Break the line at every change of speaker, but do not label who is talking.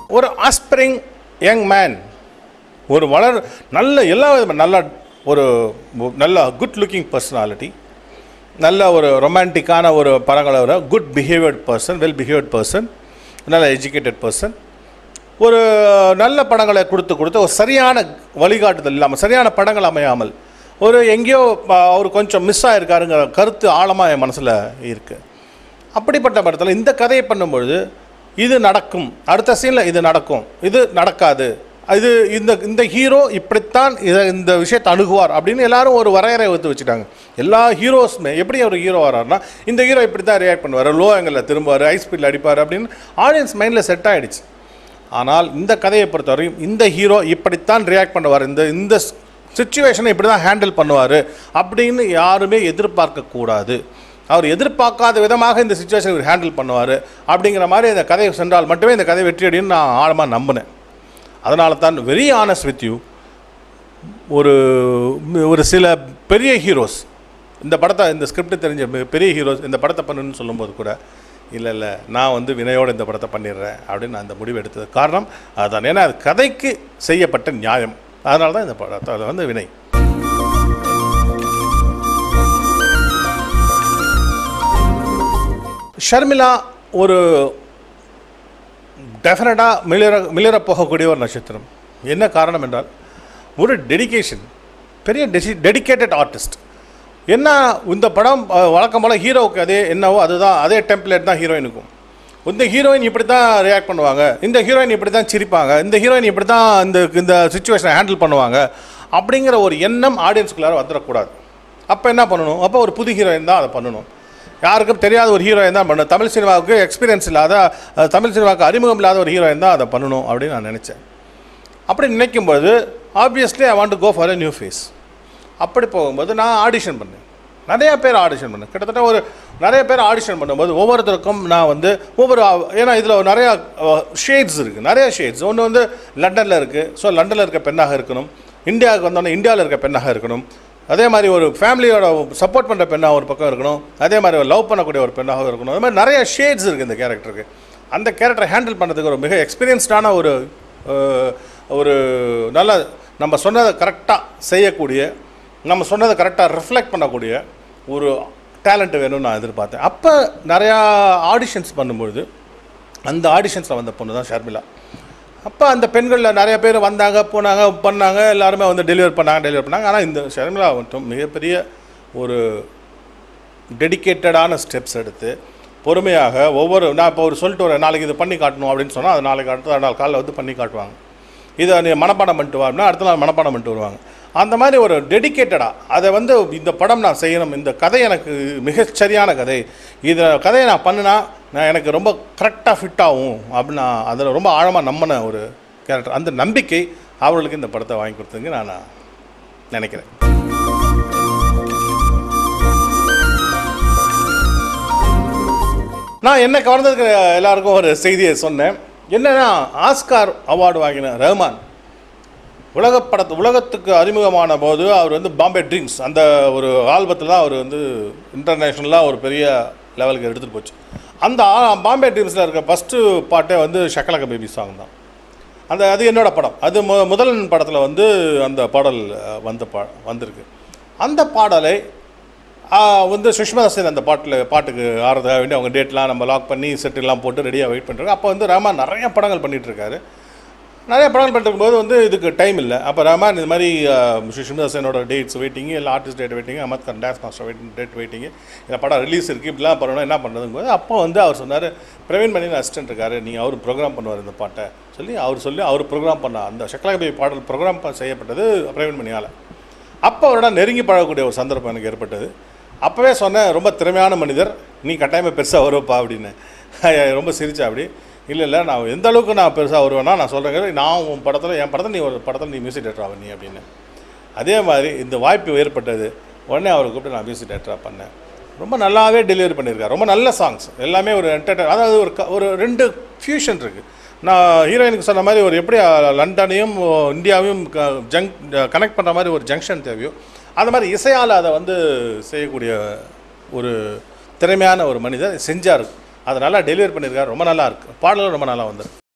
ஒரு offspring young man ஒரு வளர் நல்ல எல்லா விதமான நல்ல ஒரு நல்ல குட் லுக்கிங் பர்சனாலிட்டி நல்ல ஒரு ரொமான்டிக்கான ஒரு படங்களை good behavioured person well behavioured person நல்ல எஜுகேட்டட் பர்சன் ஒரு நல்ல படங்களை கொடுத்து கொடுத்து ஒரு சரியான வழிகாட்டுதல் இல்லாமல் சரியான படங்கள் அமையாமல் ஒரு எங்கேயோ ப- அவர் கொஞ்சம் மிஸ் ஆகிருக்காருங்கிற கருத்து ஆழமாக என் மனசில் இருக்குது அப்படிப்பட்ட படத்தில் இந்த கதையை பண்ணும்பொழுது இது நடக்கும் அடுத்த சீனில் இது நடக்கும் இது நடக்காது இது இந்த இந்த ஹீரோ இப்படித்தான் இதை இந்த விஷயத்தை அணுகுவார் அப்படின்னு எல்லாரும் ஒரு வரையறை வைத்து வச்சுட்டாங்க எல்லா ஹீரோஸுமே எப்படி ஒரு ஹீரோ வராருன்னா இந்த ஹீரோ இப்படி தான் ரியாக்ட் பண்ணுவார் லோ ஆங்கிளில் திரும்புவார் ஹை ஸ்பீடில் அடிப்பார் அப்படின்னு ஆடியன்ஸ் மைண்டில் செட் ஆகிடுச்சு ஆனால் இந்த கதையை பொறுத்தவரையும் இந்த ஹீரோ இப்படித்தான் ரியாக்ட் பண்ணுவார் இந்த இந்த சுச்சுவேஷனை இப்படி தான் ஹேண்டில் பண்ணுவார் அப்படின்னு யாருமே எதிர்பார்க்கக்கூடாது அவர் எதிர்பார்க்காத விதமாக இந்த சுச்சுவேஷனை இவர் ஹேண்டில் பண்ணுவார் அப்படிங்கிற மாதிரி இந்த கதையை சென்றால் மட்டுமே இந்த கதை வெற்றி அடையும் நான் ஆழமாக நம்பினேன் அதனால தான் வெரி ஆனஸ்ட் வித் யூ ஒரு ஒரு சில பெரிய ஹீரோஸ் இந்த படத்தை இந்த ஸ்கிரிப்ட் தெரிஞ்ச பெ- பெரிய ஹீரோஸ் இந்த படத்தை பண்ணுன்னு சொல்லும்போது கூட இல்லை இல்லை நான் வந்து வினையோடு இந்த படத்தை பண்ணிடுறேன் அப்படின்னு நான் அந்த முடிவு எடுத்தது காரணம் அதுதான் ஏன்னா அது கதைக்கு செய்யப்பட்ட நியாயம் அதனால தான் இந்த படத்தை அது வந்து வினை ஷர்மிளா ஒரு டெஃபினட்டாக மிளிர மிளிரப் போகக்கூடிய ஒரு நட்சத்திரம் என்ன காரணம் என்றால் ஒரு டெடிகேஷன் பெரிய டெசி டெடிகேட்டட் ஆர்டிஸ்ட் என்ன இந்த படம் அஹ், வழக்கம் போல் ஹீரோவுக்கு அதே என்னவோ அதுதான் அதே டெம்ப்ளேட் தான் ஹீரோயினுக்கும் இந்த ஹீரோயின் இப்படி தான் ரியாக்ட் பண்ணுவாங்க இந்த ஹீரோயின் இப்படி தான் சிரிப்பாங்க இந்த ஹீரோயின் இப்படி தான் இந்த இந்த சுச்சுவேஷனை ஹேண்டில் பண்ணுவாங்க அப்படிங்கிற ஒரு எண்ணம் ஆடியன்ஸ்குள்ளார வந்துடக்கூடாது அப்போ என்ன பண்ணணும் அப்போ ஒரு புது ஹீரோயின் தான் அதை பண்ணணும் யாருக்கும் தெரியாத ஒரு ஹீரோயின் தான் பண்ணணும் தமிழ் சினிமாவுக்கு எக்ஸ்பீரியன்ஸ் இல்லாத அஹ், தமிழ் சினிமாவுக்கு அறிமுகம் இல்லாத ஒரு ஹீரோயின் தான் அதை பண்ணணும் அப்படின்னு நான் நினச்சேன் அப்படி நினைக்கும்போது obviously I want to go for a new face அப்படி போகும்போது நான் ஆடிஷன் பண்ணேன் நிறைய பேர் ஆடிஷன் பண்ணேன் கிட்டத்தட்ட ஒரு நிறைய பேர் ஆடிஷன் பண்ணும்போது ஒவ்வொருத்தருக்கும் நான் வந்து ஒவ்வொரு ஏன்னா இதில் நிறைய ஷேட்ஸ் இருக்குது நிறைய ஷேட்ஸ் ஒன்று வந்து லண்டனில் இருக்குது ஸோ லண்டனில் இருக்க பெண்ணாக இருக்கணும் இந்தியாவுக்கு வந்தோடனே இந்தியாவில் இருக்க பெண்ணாக இருக்கணும் அதே மாதிரி ஒரு ஃபேமிலியோட சப்போர்ட் பண்ணுற பெண்ணாக ஒரு பக்கம் இருக்கணும் அதே மாதிரி லவ் பண்ணக்கூடிய ஒரு பெண்ணாக இருக்கணும் அது மாதிரி நிறைய ஷேட்ஸ் இருக்குது இந்த கேரக்டருக்கு அந்த கேரக்டரை ஹேண்டில் பண்ணுறதுக்கு ஒரு மிக எக்ஸ்பீரியன்ஸ்டான ஒரு அஹ், ஒரு நல்ல நம்ம சொன்னதை கரெக்டாக செய்யக்கூடிய நம்ம சொன்னதை கரெக்டாக ரிஃப்ளெக்ட் பண்ணக்கூடிய ஒரு டேலண்ட் வேணும்னு நான் எதிர்பார்த்தேன் அப்போ நிறையா ஆடிஷன்ஸ் பண்ணும்பொழுது அந்த ஆடிஷன்ஸில் வந்த பொண்ணு தான் ஷர்மிளா அப்போ அந்த பெண்களில் நிறைய பேர் வந்தாங்க போனாங்க பண்ணாங்க எல்லாருமே வந்து டெலிவர் பண்ணாங்க டெலிவர் பண்ணாங்க ஆனால் இந்த ஷர்மிளா மட்டும் மிகப்பெரிய ஒரு டெடிகேட்டடான ஸ்டெப்ஸ் எடுத்து பொறுமையாக ஒவ்வொரு நான் இப்போ ஒரு சொல்லிட்டு ஒரு நாளைக்கு இது பண்ணி காட்டணும் அப்படின்னு சொன்னால் அது நாளைக்கு அடுத்த நாள் காலையில் வந்து பண்ணி காட்டுவாங்க இதை நீ மனப்பாடம் பண்ணிட்டு வாருன்னா அடுத்த நாள் மனப்பாடம் பண்ணிட்டு வருவாங்க அந்த மாதிரி ஒரு டெடிகேட்டடாக அதை வந்து இந்த படம் நான் செய்யணும் இந்த கதை எனக்கு மிகச்சரியான கதை இதை கதையை நான் பண்ணினா நான் எனக்கு ரொம்ப கரெக்டாக ஃபிட் ஆகும் அப்படின்னு நான் அதில் ரொம்ப ஆழமாக நம்பின ஒரு கேரக்டர் அந்த நம்பிக்கை அவர்களுக்கு இந்த படத்தை வாங்கி கொடுத்ததுங்க நான் நினைக்கிறேன் நான் என்ன கவர்ந்ததுக்கு எல்லாருக்கும் ஒரு செய்தியை சொன்னேன் என்னன்னா ஆஸ்கார் அவார்டு வாங்கின ரஹ்மான் உலக படத்து உலகத்துக்கு அறிமுகமான போது அவர் வந்து பாம்பே ட்ரீம்ஸ் அந்த ஒரு ஆல்பத்தில் தான் அவர் வந்து இன்டர்நேஷ்னலாக ஒரு பெரிய லெவலுக்கு எடுத்துகிட்டு போச்சு அந்த ஆ- பாம்பே ட்ரீம்ஸில் இருக்க ஃபஸ்ட்டு பாட்டே வந்து ஷக்கலக்க பேபி சாங் தான் அந்த அது என்னோட படம் அது மு முதல் படத்தில் வந்து அந்த பாடல் அஹ், வந்த பா வந்திருக்கு அந்த பாடலை ஆஹ், வந்து சுஷ்மிதா சென் அந்த பாட்டில் பாட்டுக்கு ஆறதுக்காக வேண்டி அவங்க டேட்லாம் நம்ம லாக் பண்ணி செட்டுலாம் போட்டு ரெடியாக வெயிட் பண்ணுறாங்க அப்போ வந்து ரஹ்மான் நிறைய படங்கள் பண்ணிட்டு இருக்காரு நிறைய படங்கள் பண்ணிட்டு போது வந்து இதுக்கு டைம் இல்லை அப்போ ரஹ்மான் இந்த மாதிரி ஆஹ், சுஷ்மிதா சென்னோட டேட்ஸ் வெயிட்டிங் இல்லை artist date waiting Ahmed Khan dance master waiting date waiting இந்த படம் ரிலீஸ் இருக்குது இப்படிலாம் பண்ணணும் என்ன பண்ணுறதுங்க போது அப்போ வந்து அவர் சொன்னார் பிரவீன் மணியின் அசிஸ்டன்ட் இருக்காரு நீங்கள் அவர் ப்ரோக்ராம் பண்ணுவார் இந்த பாட்டை சொல்லி அவர் சொல்லி அவர் ப்ரோக்ராம் பண்ண அந்த சக்கலாபி பாடல் ப்ரோக்ராம் செய்யப்பட்டது பிரவீன் மணியால் அப்போ அவரோட நெருங்கி பழகக்கூடிய ஒரு சந்தர்ப்பம் எனக்கு ஏற்பட்டது அப்போவே சொன்னேன் ரொம்ப திறமையான மனிதர் நீ கட்டாயமாக பெருசாக வருவப்பா அப்படின்னு ரொம்ப சிரிச்சா அப்படி இல்லை இல்லை நான் எந்த அளவுக்கு நான் பெருசாக வருவேன்னா நான் சொல்கிறேன் நான் உன் படத்தில் என் படத்தில் நீ ஒரு படத்தில் நீ மியூசிக் டேரக்டர் ஆவ நீ அப்படின்னு அதே மாதிரி இந்த வாய்ப்பு ஏற்பட்டது உடனே அவரை கூப்பிட்டு நான் மியூசிக் டேரக்டராக பண்ணேன் ரொம்ப நல்லாவே டெலிவரி பண்ணியிருக்காரு ரொம்ப நல்ல சாங்ஸ் எல்லாமே ஒரு என்டர்டைன் அதாவது ஒரு க- ஒரு ரெண்டு ஃபியூஷன் இருக்குது நான் ஹீரோயினுக்கு சொன்ன மாதிரி ஒரு எப்படி அஹ், லண்டனையும் அஹ், இந்தியாவையும் ஜங்க் கனெக்ட் பண்ணுற மாதிரி ஒரு ஜங்ஷன் தேவையோ அந்த மாதிரி இசையால் அதை வந்து செய்யக்கூடிய ஒரு திறமையான ஒரு மனிதர் செஞ்சார் அதை நல்லா டெலிவரி பண்ணியிருக்காரு ரொம்ப நல்லா இருக்கு பாடலும் ரொம்ப நல்லா வந்திருக்கு